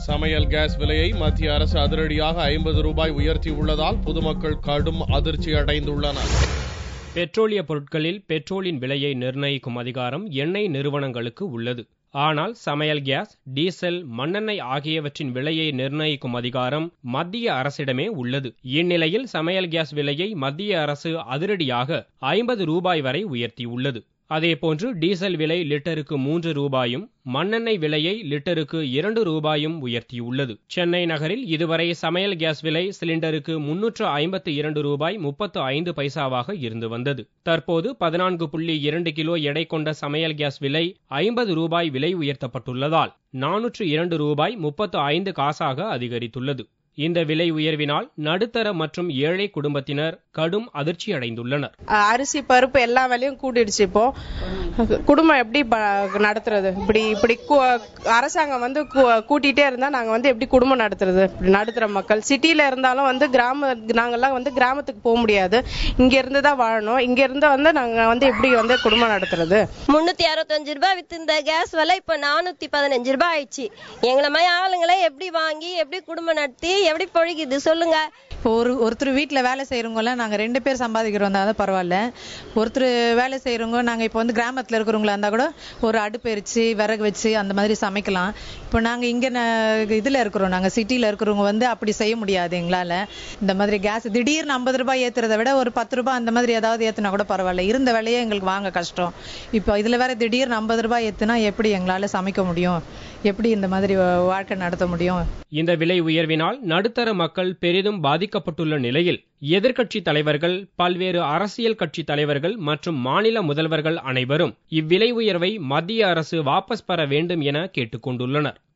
சமையல் கேஸ் விலையை மத்திய அரசு அதிரடியாக ஐம்பது ரூபாய் உயர்த்தியுள்ளதால் பொதுமக்கள் கடும் அதிர்ச்சி அடைந்துள்ளனர் பெட்ரோலிய பொருட்களில் பெட்ரோலின் விலையை நிர்ணயிக்கும் அதிகாரம் எண்ணெய் நிறுவனங்களுக்கு உள்ளது ஆனால் சமையல் கேஸ் டீசல் மண்ணெண்ணெய் ஆகியவற்றின் விலையை நிர்ணயிக்கும் அதிகாரம் மத்திய அரசிடமே உள்ளது இந்நிலையில் சமையல் கேஸ் விலையை மத்திய அரசு அதிரடியாக ஐம்பது ரூபாய் வரை உயர்த்தியுள்ளது அதேபோன்று டீசல் விலை லிட்டருக்கு மூன்று ரூபாயும் மண்ணெண்ணெய் விலையை லிட்டருக்கு இரண்டு ரூபாயும் உயர்த்தியுள்ளது சென்னை நகரில் இதுவரை சமையல் கேஸ் விலை சிலிண்டருக்கு முன்னூற்று ஐம்பத்து இரண்டு ரூபாய் முப்பத்து ஐந்து பைசாவாக இருந்து வந்தது தற்போது பதினான்கு புள்ளி இரண்டு கிலோ எடை கொண்ட சமையல் கேஸ் விலை ஐம்பது ரூபாய் விலை உயர்த்தப்பட்டுள்ளதால் நானூற்று இரண்டு ரூபாய் முப்பத்து ஐந்து காசாக அதிகரித்துள்ளது இந்த விலை உயர்வினால் நடுத்தர மற்றும் ஏழை குடும்பத்தினர் கடும் அதிர்ச்சி அடைந்துள்ளனர் அரிசி பருப்பு எல்லா விலையும் கூட்டிடுச்சு இப்போ குடும்பம் எப்படி நடத்துறது இப்படி இப்படி அரசாங்கம் வந்து கூட்டிட்டே இருந்தா நாங்க வந்து எப்படி குடும்பம் நடத்துறது நடுத்தர மக்கள் சிட்டில இருந்தாலும் வந்து கிராம நாங்கெல்லாம் வந்து கிராமத்துக்கு போக முடியாது இங்க இருந்து தான் வாழணும் இங்க இருந்து வந்து நாங்க வந்து எப்படி வந்து குடும்பம் நடத்துறது முன்னூத்தி அறுபத்தஞ்சு ரூபாய் வித்து இந்த கேஸ் விலை இப்ப நானூத்தி பதினஞ்சு ரூபாய் ஆயிடுச்சு எங்களை மாதிரி ஆளுங்களை எப்படி வாங்கி எப்படி குடும்பம் நடத்தி எப்படி பொழிக்குது சொல்லுங்க இப்போ ஒரு ஒருத்தர் வீட்டில் வேலை செய்கிறவங்களாம் நாங்கள் ரெண்டு பேர் சம்பாதிக்கிறோம் தான் பரவாயில்ல ஒருத்தர் வேலை செய்கிறவங்க நாங்கள் இப்போ வந்து கிராமத்தில் இருக்கிறவங்களா இருந்தால் கூட ஒரு அடுப்பு எரிச்சு விறகு வச்சு அந்த மாதிரி சமைக்கலாம் இப்போ நாங்கள் இங்கே இதில் இருக்கிறோம் நாங்கள் சிட்டியில் இருக்கிறவங்க வந்து அப்படி செய்ய முடியாது எங்களால் இந்த மாதிரி கேஸ் திடீர்னு ஐம்பது ரூபாய் ஏற்றுறதை விட ஒரு பத்து ரூபாய் அந்த மாதிரி ஏதாவது ஏற்றுனா கூட பரவாயில்ல இருந்த விலையே எங்களுக்கு வாங்க கஷ்டம் இப்போ இதில் வேற திடீர்னு ஐம்பது ரூபாய் ஏற்றுனா எப்படி எங்களால் சமைக்க முடியும் எப்படி இந்த மாதிரி வாழ்க்கை நடத்த முடியும் இந்த விலை உயர்வினால் நடுத்தர மக்கள் பெரிதும் பாதிக்கப்பட்டுள்ள நிலையில் எதிர்க்கட்சி தலைவர்கள் பல்வேறு அரசியல் கட்சி தலைவர்கள் மற்றும் மாநில முதல்வர்கள் அனைவரும் இவ்விலை உயர்வை மத்திய அரசு வாபஸ் பெற வேண்டும் என கேட்டுக்கொண்டுள்ளனர்